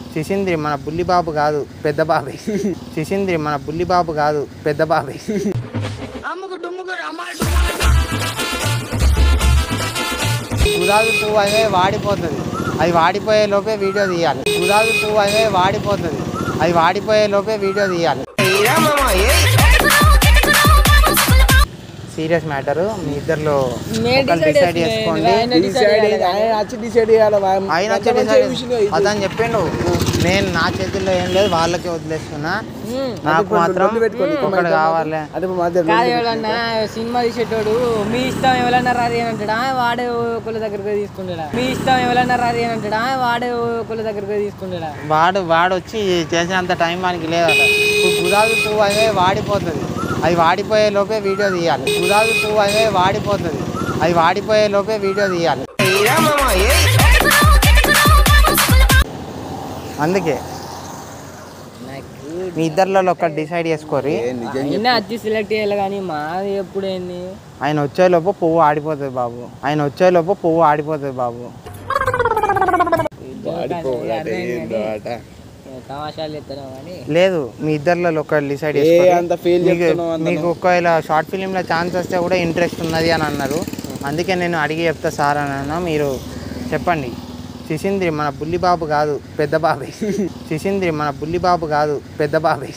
శిశింద్రి మన బుల్లిబాబు కాదు పెద్ద బాబే శిశింద్రి మన బుల్లిబాబు కాదు పెద్ద బాబే గులాబీ పువ్వు అదే వాడిపోతుంది అది వాడిపోయే లోపే వీడియో తీయాలి గులాబీ పువ్వు అదే వాడిపోతుంది అది వాడిపోయే లోపే వీడియో తీయాలి సీరియస్ మ్యాటర్ మీ ఇద్దరిలో ఒకరు డిసైడ్ చేసుకోండి డిసైడ్ ఆయన వచ్చి డిసైడ్ చేయాలి ఆయన వచ్చి decide- అతను చెప్పిండు నేను నా చేతుల్లో ఏం లేదు వాళ్ళకే వదిలేస్తున్నా నాకు మాత్రం ఒకటి కావాలి అంటే ఇప్పుడు మధ్య కాదు ఎవరన్నా సినిమా తీసేటోడు మీ ఇష్టం ఎవరన్నా రాది అని అంటాడా వాడే ఒకళ్ళ దగ్గరకు తీసుకుంటాడా మీ ఇష్టం ఎవరన్నా రాది అని అంటాడా వాడే ఒకళ్ళ దగ్గరకు తీసుకుంటాడా వాడు వాడు వచ్చి చేసినంత టైం వానికి లేదట ఇప్పుడు గులాబీ పువ్వు అదే వాడిపోతుంది అది వాడిపోయే లోపే వీడియో తీయాలి గులాబీ పువ్వు అదే వాడిపోతుంది అది వాడిపోయే లోపే వీడియో తీయాలి అందుకే మీ ఇద్దరిలో ఒకటి డిసైడ్ చేసుకోరి నిన్న వచ్చి సెలెక్ట్ చేయాలి కానీ మాది ఎప్పుడైంది ఆయన వచ్చేలోపు పువ్వు ఆడిపోతుంది బాబు ఆయన వచ్చేలోపు పువ్వు ఆడిపోతుంది బాబు తమాషాలు ఎత్తాను కానీ లేదు మీ ఇద్దరిలో ఒకటి డిసైడ్ ఏ చేసుకోరి అంత ఫెయిల్ మీకు చెప్తున్నావు అంత మీకు ఒకవేళ షార్ట్ ఫిలింలో ఛాన్స్ వస్తే కూడా ఇంట్రెస్ట్ ఉన్నది అని అన్నారు అందుకే నేను అడిగి చెప్తా సార్ అని అన్నా మీరు చెప్పండి శిశింద్రి మన బుల్లిబాబు కాదు పెద్ద బాబే శిశింద్రి మన బుల్లిబాబు కాదు పెద్ద బాబే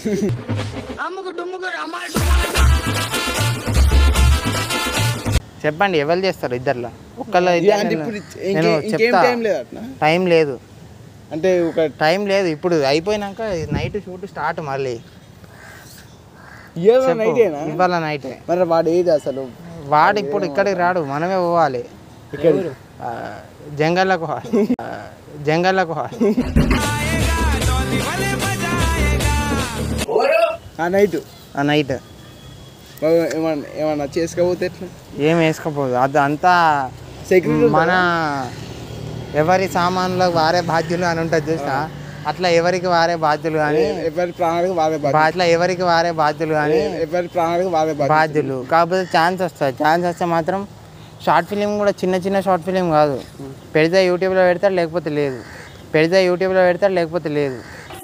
చెప్పండి ఎవరు చేస్తారు ఇద్దరిలో ఒక్కళ్ళు అయితే అంటే నేను- ఇప్పుడు నేను ఇంకే- ఇంకేం చెప్తా టైం లేదు అట్లా టైం లేదు అంటే ఒక టైం లేదు ఇప్పుడు అయిపోయినాక నైట్ షూట్ స్టార్ట్ మళ్ళీ ఇయర్ చెప్పు. నైటేనా ఇవాళ నైటే మరి వాడు ఏది అసలు వాడు ఇప్పుడు ఇక్కడికి రాడు మనమే పోవాలి ఇక్కడ ఆ, జంగల్లకు పోవాలి ఆ, జంగల్లకు పోవాలి ఆ నైట్ ఆ నైట్ ఏమన్నా ఏమన్నా చేసుకోపోతే ఎట్లా ఏం వేసుకోపోదు అది అంతా సెక్యూరిటీ మన ఎవరి సామాన్లకు వారే బాధ్యులు అని ఉంటుంది చూసా అట్లా ఎవరికి వారే బాధ్యులు కానీ ఎవరి ప్రాణాలకు వాళ్ళే బాధ్యత అట్లా ఎవరికి వారే బాధ్యులు కానీ ఎవరి ప్రాణాలకు వాళ్ళే బాధ్యత బాధ్యులు కాకపోతే ఛాన్స్ వస్తుంది ఛాన్స్ వస్తే మాత్రం షార్ట్ ఫిలిం కూడా చిన్న చిన్న షార్ట్ ఫిలిం కాదు పెడితే యూట్యూబ్లో పెడతాడు లేకపోతే లేదు పెడితే యూట్యూబ్లో పెడతాడు లేకపోతే లేదు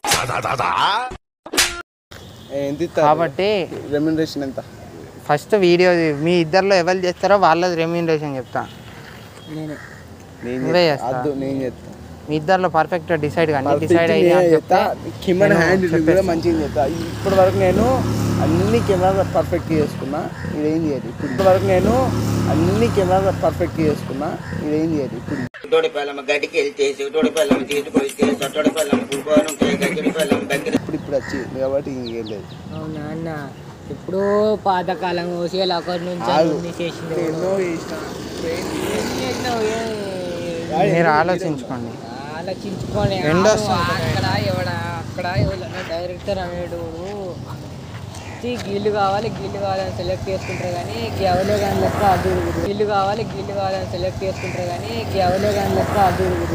ఎంత ఇస్తారు కాబట్టి రెమ్యునరేషన్ ఎంత ఫస్ట్ వీడియో మీ ఇద్దరిలో ఎవరు చేస్తారో వాళ్ళది రెమ్యూనరేషన్ చెప్తా నేనే నేను నువ్వే చేస్తా. చేస్తా. అద్దు నేను చెప్తా మీ ఇద్దరిలో పర్ఫెక్ట్ డిసైడ్ కానీ Perfect డిసైడ్ అయ్యి నేనే అని చెప్తా చెప్తే కెమెరా నేను హ్యాండిల్ కూడా చెప్పేస్తా. మంచిగా చెప్తా ఇప్పటి వరకు నేను అన్ని కెమెరా పర్ఫెక్ట్ చేసుకున్నా ఇదేం చేయాలి ఇప్పుడు ఇప్పటి వరకు నేను అన్ని కెమెరా పర్ఫెక్ట్ చేసుకున్నా ఇదేం చేయాలి ఇప్పుడు తోడి పల్లమ్మ గడ్డికి వెళ్తే తోడి పల్లమ్మ తీసుకొస్తే తోడి పల్లమ్మ పులిపోను గడ్డి పల్లమ్మ దగ్గర ఇప్పుడు ఇప్పుడు వచ్చింది కాబట్టి ఇంకేం లేదు అవునా అన్న ఎప్పుడో పాతకాలం కోసి ఒకరి నుంచి ఆగు. అన్ని చేసింది ఎన్నో చేసిన ఏం చేసినావు? ఏ- మీరు ఆలోచించుకోండి ఆలోచించుకొని ఎండ ఆడు వస్తుంది. అక్కడ ఎవడ అక్కడ ఎవరన్నా డైరెక్టర్ అనేటోడు ఈ గిల్లు కావాలి గిల్లు కావాలని సెలెక్ట్ చేసుకుంటారు కానీ ఎవరే కానీ లెక్క అదురుగురు గిల్లు కావాలి గిల్లు కావాలని సెలెక్ట్ చేసుకుంటారు కానీ ఎవరే కానీ లెక్క అదురుగురు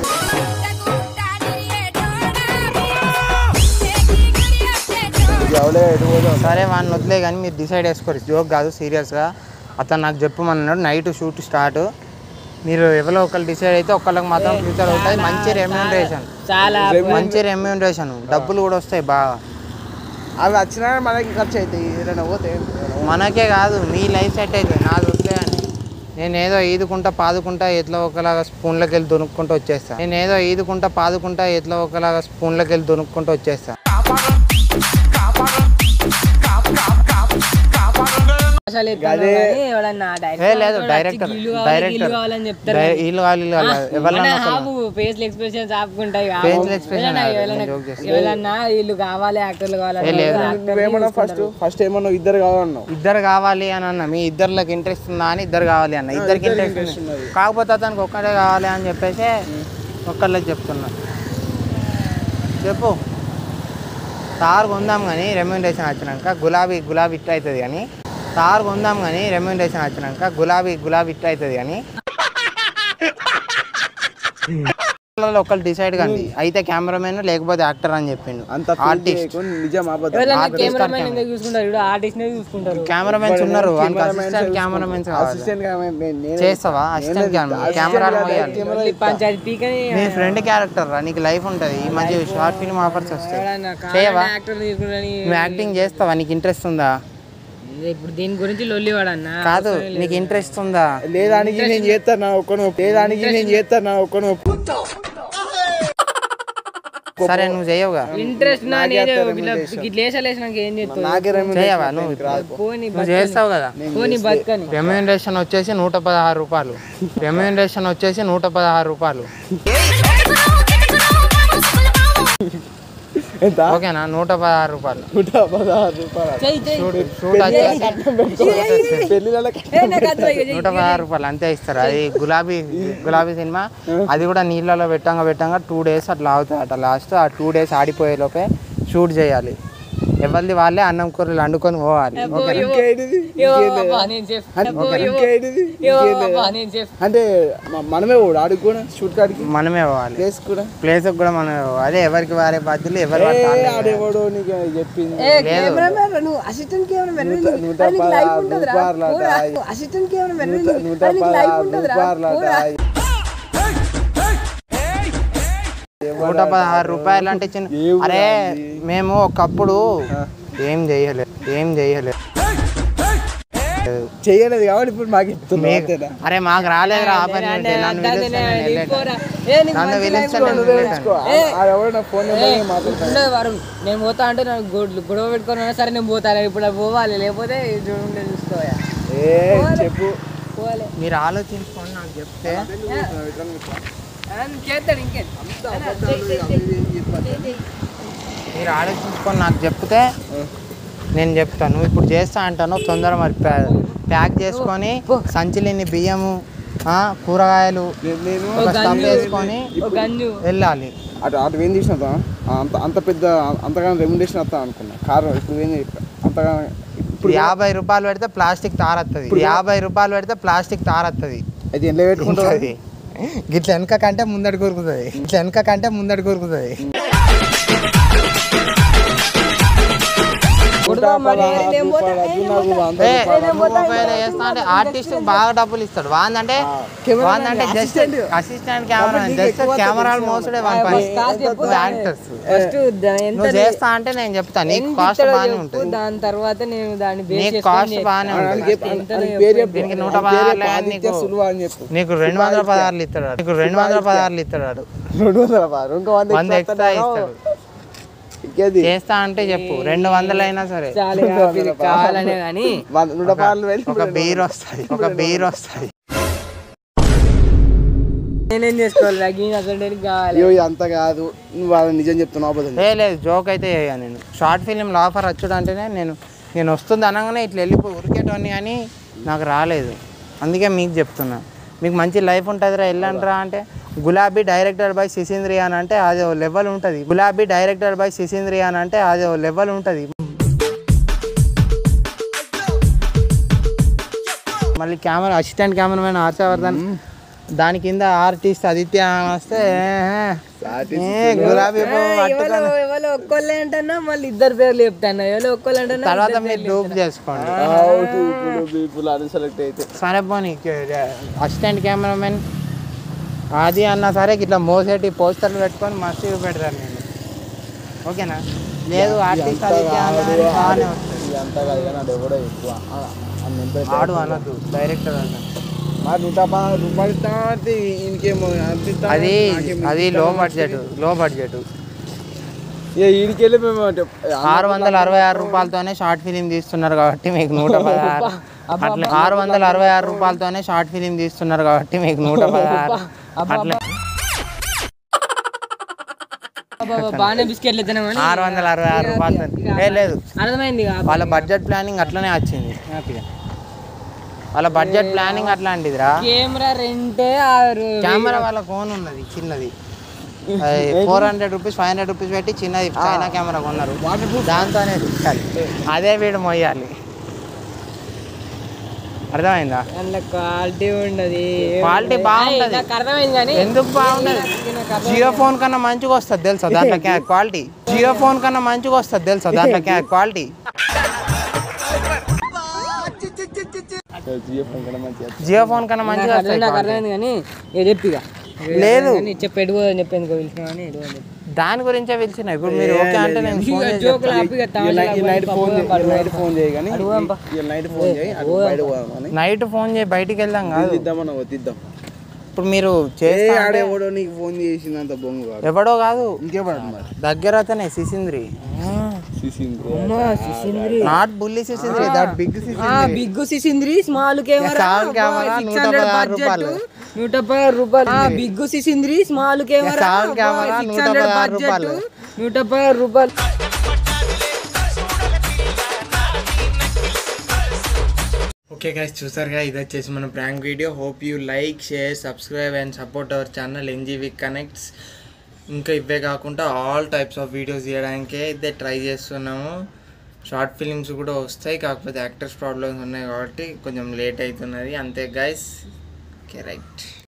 ఎవడే ఎటు పోదాం సరే వాడిని వదిలే కానీ మీరు డిసైడ్ చేసుకోరు జోక్ కాదు సీరియస్గా అతను నాకు చెప్పమన్నాడు నైట్ షూట్ స్టార్ట్ మీరు ఎవరో ఒకరు డిసైడ్ అయితే ఒకళ్ళకి మాత్రం ఫ్యూచర్ అవుతుంది మంచి రెమ్యూనరేషన్ చాలా మంచి రెమ్యూనరేషన్ డబ్బులు కూడా వస్తాయి బాగా అవి వచ్చినా మనకి ఖర్చు అవుతాయి ఏదైనా పోతే మనకే కాదు మీ లైఫ్ సెట్ అవుతుంది నాది వదిలే అని నేను ఏదో ఈదుకుంటా పాదుకుంటా ఎట్లా ఒకలాగా స్పూన్లోకి వెళ్ళి దొనుక్కుంటూ వచ్చేస్తా నేను ఏదో ఈదుకుంటా పాదుకుంటా ఎట్లా ఒకలాగా స్పూన్లోకి వెళ్ళి దొనుక్కుంటూ వచ్చేస్తా అసలు ఎత్తాను కానీ ఎవడన్నా ఏ లేదు వచ్చి డైరెక్టర్ గిల్లు కావాలి, డైరెక్టర్ గిల్లు కావాలని చెప్తారు డై- వీళ్ళు వాళ్ళు వీళ్ళు వాళ్ళు కాదు. ఎవరన్నా ఒకళ్ళు. ఫేస్ ఎక్స్ప్రెషన్స్ ఆపుకుంటాయి Facial expression కాదు, నేను joke చేస్తున్నా. ఎవరన్నా వీళ్ళు కావాలి యాక్టర్లు కావాలి ఏ లేదు. నువ్వేమన్నా ఫస్ట్ ఫస్ట్ ఏమన్నా ఇద్దరు కావాలన్నావు ఇద్దరు కావాలి అని అన్న మీ ఇద్దరికి ఇంట్రెస్ట్ ఉందా అని ఇద్దరు కావాలి అన్న ఇద్దరికి ఇంట్రెస్ట్ interest ఉంది ఉన్నది. కాకపోతే అతనికి ఒక్కడే కావాలి అని చెప్పేసి ఒక్కళ్ళకి చెప్తున్నా చెప్పు తారు కొందాం కానీ రెమ్యూనరేషన్ వచ్చినాక గులాబీ గులాబీ ఇట్ అవుతుంది కానీ తారు కొందాం కానీ రెమ్యూనరేషన్ వచ్చినాక గులాబీ గులాబీ ఇట్ అవుతుంది కానీ ఇద్దరిలో ఒకళ్ళు డిసైడ్ కండి అయితే కెమెరామెన్ లేకపోతే యాక్టర్ అని చెప్పిండు అంత feel ఆర్టిస్ట్ చేయకుండా నిజం అబద్ధం ఎవరైనా కెమెరామెన్ ఎందుకు చూసుకుంటారు ఇప్పుడు ఆర్టిస్ట్ నే చూసుకుంటారు కెమెరామెన్స్ ఉన్నారు అసిస్టెంట్ కెమెరామెన్స్ కావాలి అసిస్టెంట్ చేస్తావా అసిస్టెంట్ కెమెరాలు మోయాలి మళ్ళీ పంచాయతీ పీకని నీ ఫ్రెండ్ క్యారెక్టర్ రా నీకు లైఫ్ ఉంటుంది ఈ మధ్య షార్ట్ ఫిల్మ్ ఆఫర్స్ వస్తాయి చేయవా యాక్టర్ తీసుకుంటాని నువ్వు యాక్టింగ్ చేస్తావా నీకు ఇంట్రెస్ట్ ఉందా ఇప్పుడు దీని గురించి లొల్లి వాడన్న కాదు నీకు ఇంట్రెస్ట్ ఉందా లేదానికి నేను చేస్తాను నా ఒక్కను లేదానికి నేను చేస్తాను నా ఒక్కను సరే నువ్వు చేయవుగా ఇంట్రెస్ట్ నా నేను ఇట్లా ఇట్లా వేసలేసినాక ఏం చేస్తావు నాకే రెమ్యూనరేషన్ చేయవా నువ్వు పోని నువ్వు చేస్తావు కదా పోని బతకని రెమ్యూనరేషన్ వచ్చేసి నూట పదహారు రూపాయలు రెమ్యూనరేషన్ వచ్చేసి నూట పదహారు రూపాయలు ఎంత ఓకేనా నూట పదహారు రూపాయలు నూట పదహారు రూపాయలు చెయ్యి చెయ్యి షూట్ షూట్ వచ్చేసి పెళ్ళిళ్ళకి ఏ, నాకు అర్థం అయ్యింది. నూట పదహారు రూపాయలు అంతే ఇస్తారు అది గులాబీ గులాబీ సినిమా అది కూడా నీళ్ళలో పెట్టంగా పెట్టంగా టూ డేస్ అట్లా అవుతుంది అట్లా లాస్ట్ ఆ టూ డేస్ ఆడిపోయే లోపే షూట్ చేయాలి ఎవరిది వాళ్ళే అన్నం కూరలు వండుకొని పోవాలి ఓకేనా ఇంకేంటిది ఏవో అబ్బా, నేను చెప్పు. అబ్బో, ఏవో. ఇంకేంటిది ఏవో అబ్బా, నేను చెప్పు. అంటే మ- మనమే కూడా ఆడికి కూడా షూట్ కాడికి మనమే పోవాలి ప్లేస్ కూడా ప్లేస్ కూడా మనమే పోవాలి ఎవరికి వారే బాధ్యులు ఎవరు ఏ, వారి తాళ్ళే. ఆడేవాడు నీకు చెప్పింది ఏ, లేదు. కెమెరామెన్ నువ్వు అసిస్టెంట్ కెమెరామెన్ నూట- నూట పదహారు రూపాయలు అట. అసిస్టెంట్ కెమెరామెన్ నూట- నూట పదహారు రూపాయలు అట. నూట పదహారు రూపాయలు అంటే చిన్న ఏం అరే మేము ఒకప్పుడు ఏం చెయ్యలేదు ఏం చెయ్యలేదు చేయలేదు కాబట్టి ఇప్పుడు మాకు చెప్తున్నావు మీకు- అంతేనా? అరే మాకు రాలేదు రా ఆపర్చునిటీ నన్ను పిలిస్తే నేను వెళ్ళేటోన్ని. నన్ను పిలిస్తే నేను వెళ్ళేటోన్ని. ఆ ఎవడో నా ఫోన్ నెంబర్ మాట్లాడతాను ఉండదు వరుణ్ నేను పోతా అంటే నాకు గొడ్లు గొడవ పెట్టుకున్నా సరే నేను పోతాను ఇప్పుడు అది పోవాలి లేకపోతే ఇది ఉండే చూసుకోవాలి ఏ చెప్పు పోవాలి మీరు ఆలోచించుకొని నాకు చెప్తే చేస్తాడు ఇంకేం మీరు ఆలోచించుకొని నాకు చెప్తే నేను చెప్తాను నువ్వు ఇప్పుడు చేస్తా అంటాను తొందర మరి ప్యా- ప్యాక్ చేసుకొని సంచిలిని బియ్యము ఆ, కూరగాయలు నేను- నేను ఒక స్టంప్ వేసుకొని ఒక గంజు వెళ్ళాలి అటు అటు ఏం చేసిన అంత అంత పెద్ద అంతగానో రెమ్యునరేషన్ వస్తా అనుకున్నా కారు ఇప్పుడు ఏంది అంతగానో ఇప్పుడు యాభై రూపాయలు పెడితే ప్లాస్టిక్ తారత్తది యాభై రూపాయలు పెడితే ప్లాస్టిక్ తారత్తది అయితే ఎంట్లో పెట్టుకుంటావు ఉంటది గిట్ల వెనక కంటే ముందడి కోరుకుతుంది ఇట్లా వెనక కంటే ముందడి కోరుకుతుంది ఏ, నువ్వు ఒకవేళ చేస్తా అంటే ఆర్టిస్ట్ బాగా డబ్బులు ఇస్తాడు వాందంటే వాందంటే జస్ట్ అసిస్టెంట్ కెమెరా జస్ట్ కెమెరాలు మోసుడే వన్ యాక్టర్స్ ఫస్ట్ ఎంత నువ్వు చేస్తా అంటే నేను చెప్తాను నీకు ఎంత కాస్ట్ ఇస్తాడో బాగానే చెప్పు, ఉంటుంది దాని తర్వాత నేను దాన్ని బేస్ నీకు చేసుకొని కాస్ట్ చేస్తా. బాగానే ఉంటుంది పేరు చెప్పు దీనికి నూట ఆ పేరు పదహారు చెప్పు, లేదు ఆదిత్య నీకు. సులువ అని చెప్పు నీకు రెండు వందల పదహారులు ఇస్తాడు వాడు. నీకు రెండు వందల పదహారులు ఇస్తాడు వాడు. రెండు వందల పదహారు. ఇంకో వంద వంద extra ఎక్స్ట్రా ఇస్తాను. ఇస్తాడు ఇంకేది చేస్తా అంటే చెప్పు రెండు వందలు అయినా సరే చాలు ఇక ఇది కావాలనే కానీ వంద- నూట పదహారు వేలు ఒక బీర్ వస్తుంది ఒక బీర్ వస్తుంది నేనేం చేసుకోవాలి నాకు ఈయన అసలు కావాలి అయ్యో ఇది అంత కాదు నువ్వు వాళ్ళ నిజం చెప్తున్నావు అబద్ధం ఏ లేదు జోక్ అయితే చేయా నేను షార్ట్ ఫిలింలో ఆఫర్ వచ్చుడు అంటేనే నేను నేను వస్తుంది అనగానే ఇట్లా వెళ్ళిపోయి ఉరికేటోని అని నాకు రాలేదు అందుకే మీకు చెప్తున్నా మీకు మంచి లైఫ్ ఉంటుందిరా వెళ్ళండిరా అంటే గులాబీ డైరెక్టర్ బై సిసింద్రి అని అంటే అది ఓ లెవెల్ ఉంటుంది గులాబీ డైరెక్టర్ బై సిసింద్రి అని అంటే అది ఓ లెవెల్ ఉంటుంది మళ్ళీ కెమెరా అసిస్టెంట్ కెమెరామెన్ హర్షవర్ధన్ దాని కింద ఆర్టిస్ట్ ఆదిత్య అని వస్తే ఏ, గులాబీ పువ్వు పట్టుకొని ఎవరో ఎవరో ఒక్కళ్ళే అంటున్నా మళ్ళీ ఇద్దరు పేర్లు చెప్తాను ఎవరో ఒక్కళ్ళు అంటున్నా తర్వాత మీరు డూప్ చేసుకోండి పీపుల్ అని సెలెక్ట్ అయితే సరే పోనీ అసిస్టెంట్ కెమెరామెన్ అది అన్నా సరే ఇట్లా మోసేటి పోస్టర్లు పెట్టుకొని మస్తు చూపెడతారు నేను ఓకేనా లేదు ఆర్టిస్ట్ ఆదిత్య అన్నా అని బాగానే వస్తుంది ఇది అంతా కాదు కానీ అది ఎవడో ఎక్కువ ఆ, ఆ నెంబర్ ఆడు అనద్దు డైరెక్టర్ అన్న మరి నూట పదహారు రూపాయలు ఇస్తా అంటే ఈయనకేమో అంత ఇస్తా అది నాకేమో అది ఇస్తా లో అంటే బడ్జెట్ లో బడ్జెట్ ఇక ఈడికెళ్ళి మేము అంటే ఆరు వందల అరవై ఆరు రూపాయలతోనే షార్ట్ ఫిలిం తీస్తున్నారు కాబట్టి మీకు నూట పదహారు అట్లా ఆరు వందల అరవై ఆరు రూపాయలతోనే షార్ట్ ఫిలిం తీస్తున్నారు కాబట్టి మీకు నూట పదహారు అట్లా బాబా బాగానే బిస్కెట్లు ఇద్దామని ఆరు వందల అరవై ఆరు రూపాయలతో ఏ లేదు అర్థమైంది ఇక. వాళ్ళ బడ్జెట్ ప్లానింగ్ అట్లనే వచ్చింది వాళ్ళ బడ్జెట్ ప్లానింగ్ అట్లాంటిదిరా కెమెరా రెంటే ఆరు కెమెరా వాళ్ళ ఫోన్ ఉన్నది చిన్నది four hundred rupees five hundred rupees పెట్టి చిన్నది చైనా కెమెరా కొన్నారు దాంతోనే తీయాలి అదే వీడు మొయ్యాలి అర్థమైందా అందులో క్వాలిటీ ఉండదు Quality బాగుంటది. నాకు అర్థమైంది కానీ ఎందుకు బాగుండదు నాకు అర్థం- జియో ఫోన్ కన్నా మంచిగా వస్తుంది తెలుసా దాంట్లో క్వాలిటీ జియో ఫోన్ కన్నా మంచిగా వస్తుంది తెలుసా దాంట్లో క్వాలిటీ జియో ఫోన్ కూడా మంచిగా జియో ఫోన్ కన్నా మంచిగా నాకు అర్థం- వస్తాయి నాకు quality. అర్థమైంది కానీ ఇక చెప్పిగా లేదు. చెప్పి ఎడుగు అని చెప్పి ఎందుకో పిలిచిన కానీ ఎడుగు అని చెప్పి దాని గురించే పిలిచిన ఇప్పుడు మీరు ఓకే అంటే నేను ఫోన్ చేసి జోకులు చెప్తా. ఆపి ఇక ఈ తమాషా నైట్- ఈ నైట్ ఫోన్ చేయి, ఈ నైట్ ఫోన్ చేయి కానీ అడుగుదాం పా. ఈ నైట్ ఫోన్ చేయి అటు బయట పోదామని నైట్ ఫోన్ చేసి బయటికి వెళ్దాం కాదు తీద్దామని తీద్దాం ఇప్పుడు మీరు ఏ చేస్తా అంటే ఆడేవాడో నీకు ఫోన్ చేసినంత బొంగు కాదు ఎవడో కాదు ఇంకేవాడు మరి దగ్గర అతనే సిసింద్రి సిసింద్రి నాట్ బుల్లి Sisindri that big Sisindri big Sisindri small camera Small camera, నూట పదహారు రూపాయలు. నూట పదహారు రూపాయలు big Sisindri small camera Small camera, నూట పదహారు రూపాయలు. నూట పదహారు రూపాయలు ఓకే గైస్ చూసారుగా ఇది వచ్చేసి మన prank video hope you like share subscribe and support our channel NGV connects ఇంకా ఇవే కాకుండా ఆల్ టైప్స్ ఆఫ్ వీడియోస్ తీయడానికే అయితే ట్రై చేస్తున్నాము షార్ట్ ఫిలిమ్స్ కూడా వస్తాయి కాకపోతే యాక్టర్స్ ప్రాబ్లమ్స్ ఉన్నాయి కాబట్టి కొంచెం లేట్ అవుతున్నది అంతే గైస్ ఓకే రైట్